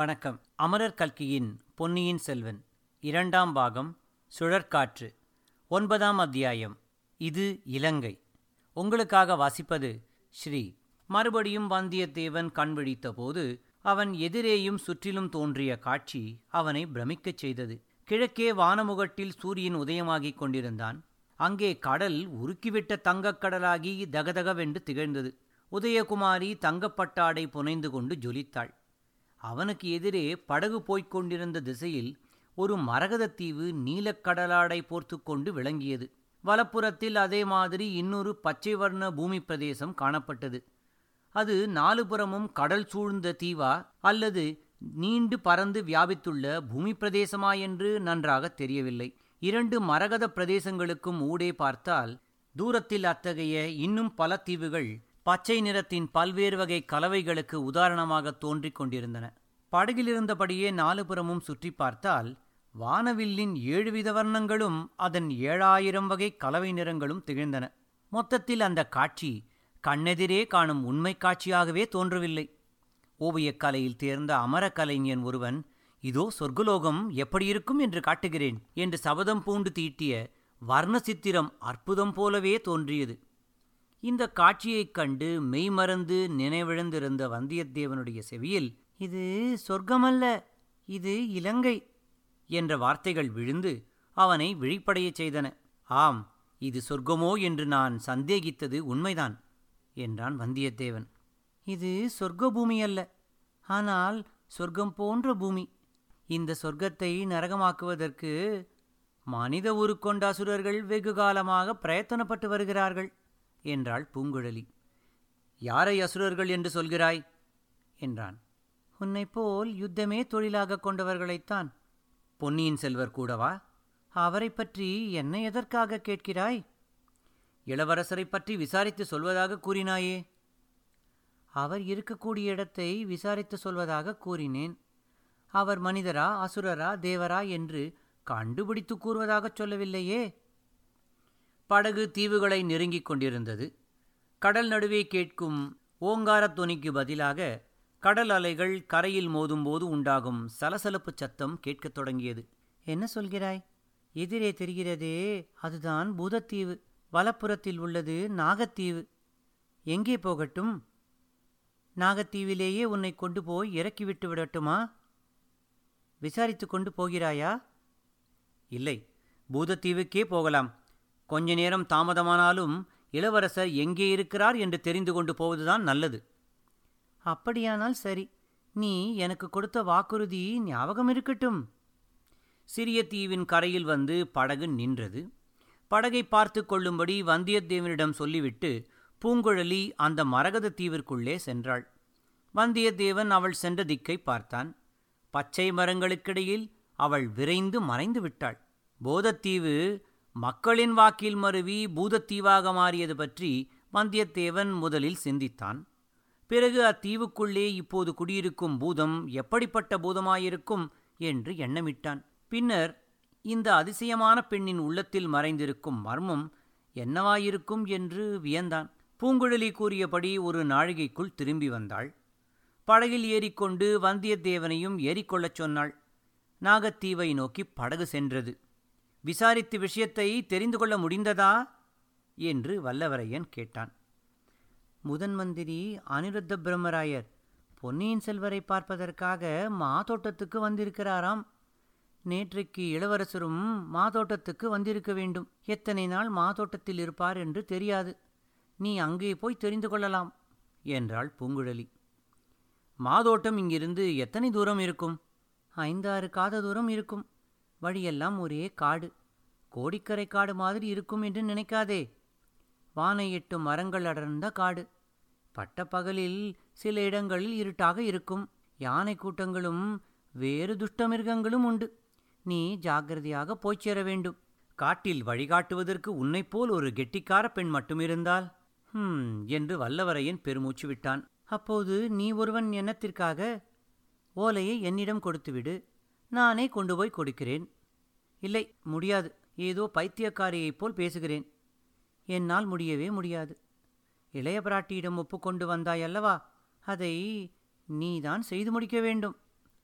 வணக்கம் அமரர் கல்கியின் பொன்னியின் செல்வன் இரண்டாம் பாகம் சுழற்காற்று ஒன்பதாம் அத்தியாயம் இது இலங்கை உங்களுக்காக வாசிப்பது ஸ்ரீ மறுபடியும் வந்தியத்தேவன் கண் விழித்தபோது அவன் எதிரேயும் சுற்றிலும் தோன்றிய காட்சி அவனை பிரமிக்கச் செய்தது கிழக்கே வானமுகட்டில் சூரியன் உதயமாகிக் கொண்டிருந்தான் அங்கே கடல் உருக்கிவிட்ட தங்கக் கடலாகி தகதகவென்று திகழ்ந்தது உதயகுமாரி தங்கப்பட்டாடை புனைந்து கொண்டு ஜொலித்தாள் அவனுக்கு எதிரே படகு போய்க் கொண்டிருந்த திசையில் ஒரு மரகதத் தீவு நீலக்கடலாடை போர்த்து கொண்டு விளங்கியது வலப்புறத்தில் அதே மாதிரி இன்னொரு பச்சை வர்ண பூமி பிரதேசம் காணப்பட்டது அது நாலு புறமும் கடல் சூழ்ந்த தீவா அல்லது நீண்டு பறந்து வியாபித்துள்ள பூமி பிரதேசமா என்று நன்றாக தெரியவில்லை இரண்டு மரகத பிரதேசங்களுக்கும் ஊடே பார்த்தால் தூரத்தில் அத்தகைய இன்னும் பல தீவுகள் பச்சை நிறத்தின் பல்வேறு வகை கலவைகளுக்கு உதாரணமாக தோன்றிக் கொண்டிருந்தன படகிலிருந்தபடியே நாலு புறமும் சுற்றி பார்த்தால் வானவில்லின் ஏழு வித வர்ணங்களும் அதன் ஏழாயிரம் வகை கலவை நிறங்களும் திகழ்ந்தன மொத்தத்தில் அந்த காட்சி கண்ணெதிரே காணும் உண்மை காட்சியாகவே தோன்றவில்லை ஓவியக் கலையில் தேர்ந்த அமர கலைஞன் ஒருவன் இதோ சொர்க்கலோகம் எப்படி இருக்கும் என்று காட்டுகிறேன் என்று சபதம் பூண்டு தீட்டிய வர்ண சித்திரம் அற்புதம் போலவே தோன்றியது இந்த காட்சியைக் கண்டு மெய்மறந்து நினைவிழந்திருந்த வந்தியத்தேவனுடைய செவியில் இது சொர்க்கமல்ல இது இலங்கை என்ற வார்த்தைகள் விழுந்து அவனை விழிப்படையச் செய்தன ஆம் இது சொர்க்கமோ என்று நான் சந்தேகித்தது உண்மைதான் என்றான் வந்தியத்தேவன் இது சொர்க்க பூமி அல்ல ஆனால் சொர்க்கம் போன்ற பூமி இந்த சொர்க்கத்தை நரகமாக்குவதற்கு மனித உருக்கொண்ட அசுரர்கள் வெகு காலமாக பிரயத்தனப்பட்டு வருகிறார்கள் என்றாள் பூங்குழலி யாரை அசுரர்கள் என்று சொல்கிறாய் என்றான் உன்னைப் போல் யுத்தமே தொழிலாக கொண்டவர்களைத்தான் பொன்னியின் செல்வர் கூடவா அவரை பற்றி என்ன எதற்காக கேட்கிறாய் இளவரசரை பற்றி விசாரித்து சொல்வதாக கூறினாயே அவர் இருக்கக்கூடிய இடத்தை விசாரித்து சொல்வதாக கூறினேன் அவர் மனிதரா அசுரரா தேவரா என்று கண்டுபிடித்து கூறுவதாகச் சொல்லவில்லையே படகு தீவுகளை நெருங்கிக் கொண்டிருந்தது கடல் நடுவே கேட்கும் ஓங்காரத் தொனிக்கு பதிலாக கடல் அலைகள் கரையில் மோதும்போது உண்டாகும் சலசலப்பு சத்தம் கேட்கத் தொடங்கியது என்ன சொல்கிறாய் எதிரே தெரிகிறதே அதுதான் பூதத்தீவு வலப்புறத்தில் உள்ளது நாகத்தீவு எங்கே போகட்டும் நாகத்தீவிலேயே உன்னை கொண்டு போய் இறக்கிவிட்டு விடட்டுமா விசாரித்து கொண்டு போகிறாயா இல்லை பூதத்தீவுக்கே போகலாம் கொஞ்ச நேரம் தாமதமானாலும் இளவரசர் எங்கே இருக்கிறார் என்று தெரிந்து கொண்டு போவதுதான் நல்லது அப்படியானால் சரி நீ எனக்கு கொடுத்த வாக்குறுதி ஞாபகம் இருக்கட்டும் சிறிய தீவின் கரையில் வந்து படகு நின்றது படகை பார்த்து கொள்ளும்படி வந்தியத்தேவனிடம் சொல்லிவிட்டு பூங்குழலி அந்த மரகத தீவிற்குள்ளே சென்றாள் வந்தியத்தேவன் அவள் சென்ற திக்கை பார்த்தான் பச்சை மரங்களுக்கிடையில் அவள் விரைந்து மறைந்து விட்டாள் போதத்தீவு மக்களின் வாக்கில் மருவி பூதத்தீவாக மாறியது பற்றி வந்தியத்தேவன் முதலில் சிந்தித்தான் பிறகு அத்தீவுக்குள்ளே இப்போது குடியிருக்கும் பூதம் எப்படிப்பட்ட பூதமாயிருக்கும் என்று எண்ணமிட்டான் பின்னர் இந்த அதிசயமான பெண்ணின் உள்ளத்தில் மறைந்திருக்கும் மர்மம் என்னவாயிருக்கும் என்று வியந்தான் பூங்குழலி கூறியபடி ஒரு நாழிகைக்குள் திரும்பி வந்தாள் படகில் ஏறிக்கொண்டு வந்தியத்தேவனையும் ஏறிக்கொள்ளச் சொன்னாள் நாகத்தீவை நோக்கி படகு சென்றது விசாரித்து விஷயத்தை தெரிந்து கொள்ள முடிந்ததா என்று வல்லவரையன் கேட்டான் முதன் மந்திரி அனிருத்த பிரம்மராயர் பொன்னியின் செல்வரை பார்ப்பதற்காக மாதோட்டத்துக்கு வந்திருக்கிறாராம் நேற்றைக்கு இளவரசரும் மாதோட்டத்துக்கு வந்திருக்க வேண்டும் எத்தனை நாள் மாதோட்டத்தில் இருப்பார் என்று தெரியாது நீ அங்கே போய் தெரிந்து கொள்ளலாம் என்றாள் பூங்குழலி மாதோட்டம் இங்கிருந்து எத்தனை தூரம் இருக்கும் ஐந்தாறு காத தூரம் இருக்கும் வழியெல்லாம் ஒரே காடு கோடிக்கரை காடு மாதிரி இருக்கும் என்று நினைக்காதே வானை எட்டும் மரங்கள் அடர்ந்த காடு பட்ட பகலில் சில இடங்களில் இருட்டாக இருக்கும் யானை கூட்டங்களும் வேறு துஷ்டமிருகங்களும் உண்டு நீ ஜாக்கிரதையாக போய்ச் சேர வேண்டும் காட்டில் வழிகாட்டுவதற்கு உன்னைப்போல் ஒரு கெட்டிக்கார பெண் மட்டும் இருந்தால் ஹம் என்று வல்லவரையன் பெருமூச்சு விட்டான் அப்போது நீ ஒருவன் எண்ணத்திற்காக ஓலையை என்னிடம் கொடுத்துவிடு நானே கொண்டு போய் கொடுக்கிறேன் இல்லை முடியாது ஏதோ பைத்தியக்காரியைப் போல் பேசுகிறேன் என்னால் முடியவே முடியாது இளைய பிராட்டியிடம் ஒப்புக்கொண்டு வந்தாய் அல்லவா அதை நீதான் செய்து முடிக்க வேண்டும்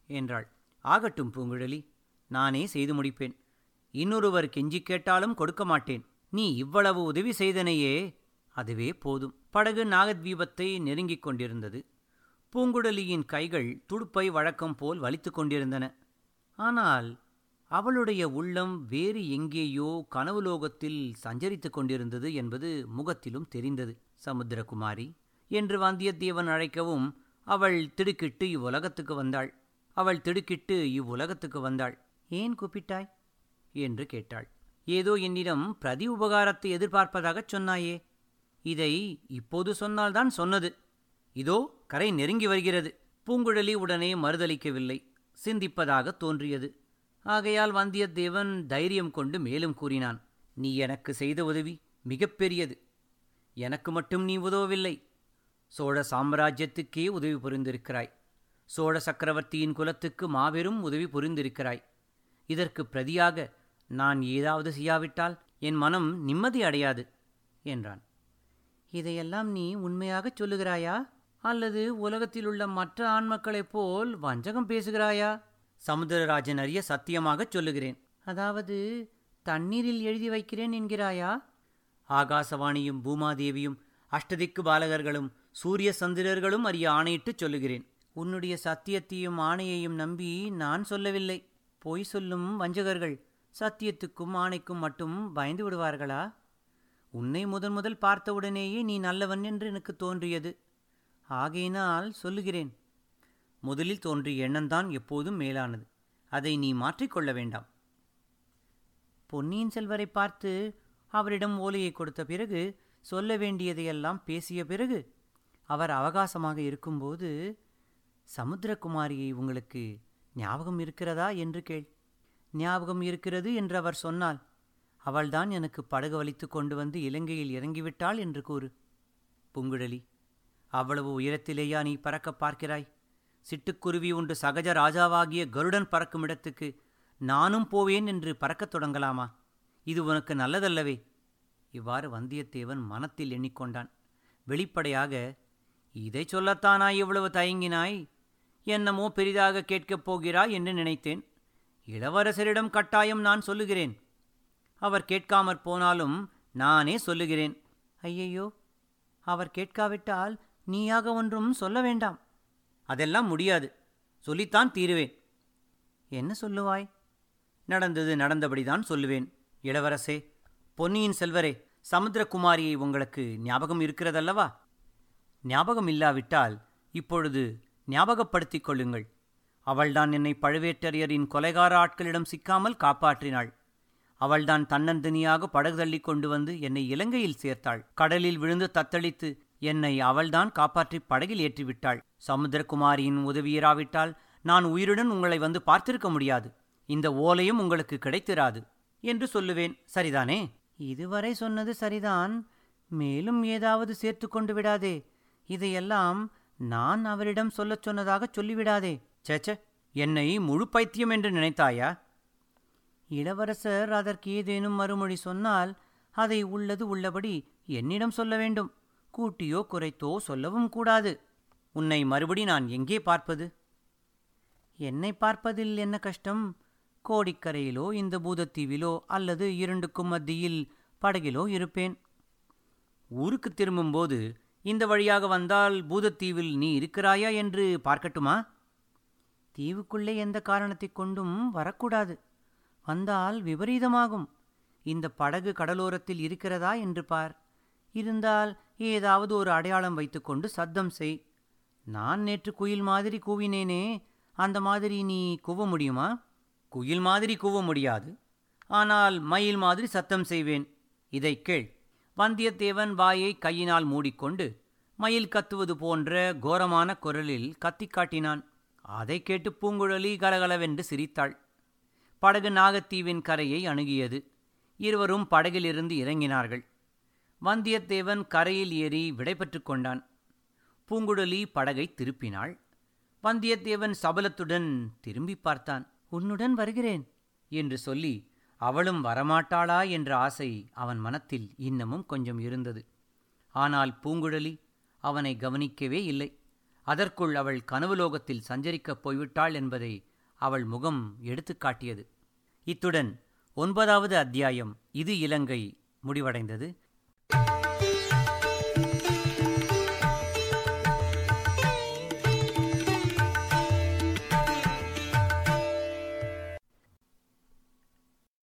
என்றாள் ஆகட்டும் பூங்குழலி நானே செய்து முடிப்பேன் இன்னொருவர் கெஞ்சி கேட்டாலும் கொடுக்க மாட்டேன் நீ இவ்வளவு உதவி செய்தனையே அதுவே போதும் படகு நாகத்வீபத்தை நெருங்கிக் கொண்டிருந்தது பூங்குழலியின் கைகள் துடுப்பை வழக்கம் போல் வலித்து கொண்டிருந்தன ஆனால் அவளுடைய உள்ளம் வேறு எங்கேயோ கனவுலோகத்தில் சஞ்சரித்துக் கொண்டிருந்தது என்பது முகத்திலும் தெரிந்தது சமுத்திரகுமாரி என்று வந்தியத்தேவன் அழைக்கவும் அவள் திடுக்கிட்டு இவ்வுலகத்துக்கு வந்தாள் அவள் திடுக்கிட்டு இவ்வுலகத்துக்கு வந்தாள் ஏன் கூப்பிட்டாய் என்று கேட்டாள் ஏதோ என்னிடம் பிரதி உபகாரத்தை எதிர்பார்ப்பதாகச் சொன்னாயே இதை இப்போது சொன்னால்தான் சொன்னது இதோ கரை நெருங்கி வருகிறது பூங்குழலி உடனே மறுதளிக்கவில்லை சிந்திப்பதாக தோன்றியது ஆகையால் வந்தியத்தேவன் தைரியம் கொண்டு மேலும் கூறினான் நீ எனக்கு செய்த உதவி மிகப்பெரியது எனக்கு மட்டும் நீ உதவவில்லை சோழ சாம்ராஜ்யத்துக்கே உதவி புரிந்திருக்கிறாய் சோழ சக்கரவர்த்தியின் குலத்துக்கு மாபெரும் உதவி புரிந்திருக்கிறாய் இதற்கு பிரதியாக நான் ஏதாவது செய்யாவிட்டால் என் மனம் நிம்மதி அடையாது என்றான் இதையெல்லாம் நீ உண்மையாகச் சொல்லுகிறாயா அல்லது உலகத்திலுள்ள மற்ற ஆண்மக்களைப் போல் வஞ்சகம் பேசுகிறாயா சமுத்திரராஜன் அறிய சத்தியமாகச் சொல்லுகிறேன் அதாவது தண்ணீரில் எழுதி வைக்கிறேன் என்கிறாயா ஆகாசவாணியும் பூமாதேவியும் அஷ்டதிக்கு பாலகர்களும் சூரிய சந்திரர்களும் அறிய ஆணையிட்டுச் சொல்லுகிறேன் உன்னுடைய சத்தியத்தையும் ஆணையையும் நம்பி நான் சொல்லவில்லை பொய் சொல்லும் வஞ்சகர்கள் சத்தியத்துக்கும் ஆணைக்கும் மட்டும் பயந்து விடுவார்களா உன்னை முதன் முதல் பார்த்தவுடனேயே நீ நல்லவன் என்று எனக்கு தோன்றியது ஆகையினால் சொல்லுகிறேன் முதலில் தோன்றிய எண்ணம்தான் எப்போதும் மேலானது அதை நீ மாற்றிக்கொள்ள வேண்டாம் பொன்னியின் செல்வரை பார்த்து அவரிடம் ஓலையை கொடுத்த பிறகு சொல்ல வேண்டியதையெல்லாம் பேசிய பிறகு அவர் அவகாசமாக இருக்கும்போது சமுத்திரகுமாரியை உங்களுக்கு ஞாபகம் இருக்கிறதா என்று கேள் ஞாபகம் இருக்கிறது என்று அவர் சொன்னால் அவள்தான் எனக்கு படகு வலித்து கொண்டு வந்து இலங்கையில் இறங்கிவிட்டாள் என்று கூறு பூங்குழலி அவ்வளவு உயரத்திலேயா நீ பறக்க பார்க்கிறாய் சிட்டுக்குருவி ஒன்று சகஜ ராஜாவாகிய கருடன் பறக்கும் இடத்துக்கு நானும் போவேன் என்று பறக்கத் தொடங்கலாமா இது உனக்கு நல்லதல்லவே இவ்வாறு வந்தியத்தேவன் மனத்தில் எண்ணிக்கொண்டான் வெளிப்படையாக இதை சொல்லத்தானா இவ்வளவு தயங்கினாய் என்னமோ பெரிதாக கேட்கப் போகிறாய் என்று நினைத்தேன் இளவரசரிடம் கட்டாயம் நான் சொல்லுகிறேன் அவர் கேட்காமற் போனாலும் நானே சொல்லுகிறேன் ஐயையோ அவர் கேட்காவிட்டால் நீயாக ஒன்றும் சொல்ல வேண்டாம் அதெல்லாம் முடியாது சொல்லித்தான் தீருவேன் என்ன சொல்லுவாய் நடந்தது நடந்தபடிதான் சொல்லுவேன் இளவரசே பொன்னியின் செல்வரே சமுத்திரகுமாரியை உங்களுக்கு ஞாபகம் இருக்கிறதல்லவா ஞாபகம் இல்லாவிட்டால் இப்பொழுது ஞாபகப்படுத்திக் கொள்ளுங்கள் அவள்தான் என்னை பழுவேட்டரையரின் கொலைகார ஆட்களிடம் சிக்காமல் காப்பாற்றினாள் அவள்தான் தன்னந்தனியாக படகு தள்ளி கொண்டு வந்து என்னை இலங்கையில் சேர்த்தாள் கடலில் விழுந்து தத்தளித்து என்னை அவள்தான் காப்பாற்றி படகில் ஏற்றிவிட்டாள் சமுத்திரகுமாரியின் உதவியராவிட்டால் நான் உயிருடன் உங்களை வந்து பார்த்திருக்க முடியாது இந்த ஓலையும் உங்களுக்கு கிடைத்திராது என்று சொல்லுவேன் சரிதானே இதுவரை சொன்னது சரிதான் மேலும் ஏதாவது சேர்த்து கொண்டு விடாதே இதையெல்லாம் நான் அவரிடம் சொல்லச் சொன்னதாகச் சொல்லிவிடாதே சேச்ச என்னை முழு பைத்தியம் என்று நினைத்தாயா இளவரசர் அதற்கு ஏதேனும் மறுமொழி சொன்னால் அதை உள்ளது உள்ளபடி என்னிடம் சொல்ல வேண்டும் கூட்டியோ குறைத்தோ சொல்லவும் கூடாது உன்னை மறுபடி நான் எங்கே பார்ப்பது என்னை பார்ப்பதில் என்ன கஷ்டம் கோடிக்கரையிலோ இந்த பூதத்தீவிலோ அல்லது இரண்டுக்கும் மத்தியில் படகிலோ இருப்பேன் ஊருக்கு திரும்பும்போது இந்த வழியாக வந்தால் பூதத்தீவில் நீ இருக்கிறாயா என்று பார்க்கட்டுமா தீவுக்குள்ளே எந்த காரணத்தைக் கொண்டும் வரக்கூடாது வந்தால் விபரீதமாகும் இந்த படகு கடலோரத்தில் இருக்கிறதா என்று பார் இருந்தால் ஏதாவது ஒரு அடையாளம் வைத்துக்கொண்டு சத்தம் செய் நான் நேற்று குயில் மாதிரி கூவினேனே அந்த மாதிரி நீ கூவ முடியுமா குயில் மாதிரி கூவ முடியாது ஆனால் மயில் மாதிரி சத்தம் செய்வேன் இதை கேள் வந்தியத்தேவன் வாயை கையினால் மூடிக்கொண்டு மயில் கத்துவது போன்ற கோரமான குரலில் கத்திக் காட்டினான் அதை கேட்டு பூங்குழலி கலகலவென்று சிரித்தாள் படகு நாகத்தீவின் கரையை அணுகியது இருவரும் படகிலிருந்து இறங்கினார்கள் வந்தியத்தேவன் கரையில் ஏறி விடைபெற்று கொண்டான் பூங்குழலி படகை திருப்பினாள் வந்தியத்தேவன் சபலத்துடன் திரும்பி பார்த்தான் உன்னுடன் வருகிறேன் என்று சொல்லி அவளும் வரமாட்டாளா என்ற ஆசை அவன் மனத்தில் இன்னமும் கொஞ்சம் இருந்தது ஆனால் பூங்குழலி அவனை கவனிக்கவே இல்லை அதற்குள் அவள் கனவுலோகத்தில் சஞ்சரிக்கப் போய்விட்டாள் என்பதை அவள் முகம் எடுத்துக் காட்டியது இத்துடன் ஒன்பதாவது அத்தியாயம் இது இலங்கை முடிவடைந்தது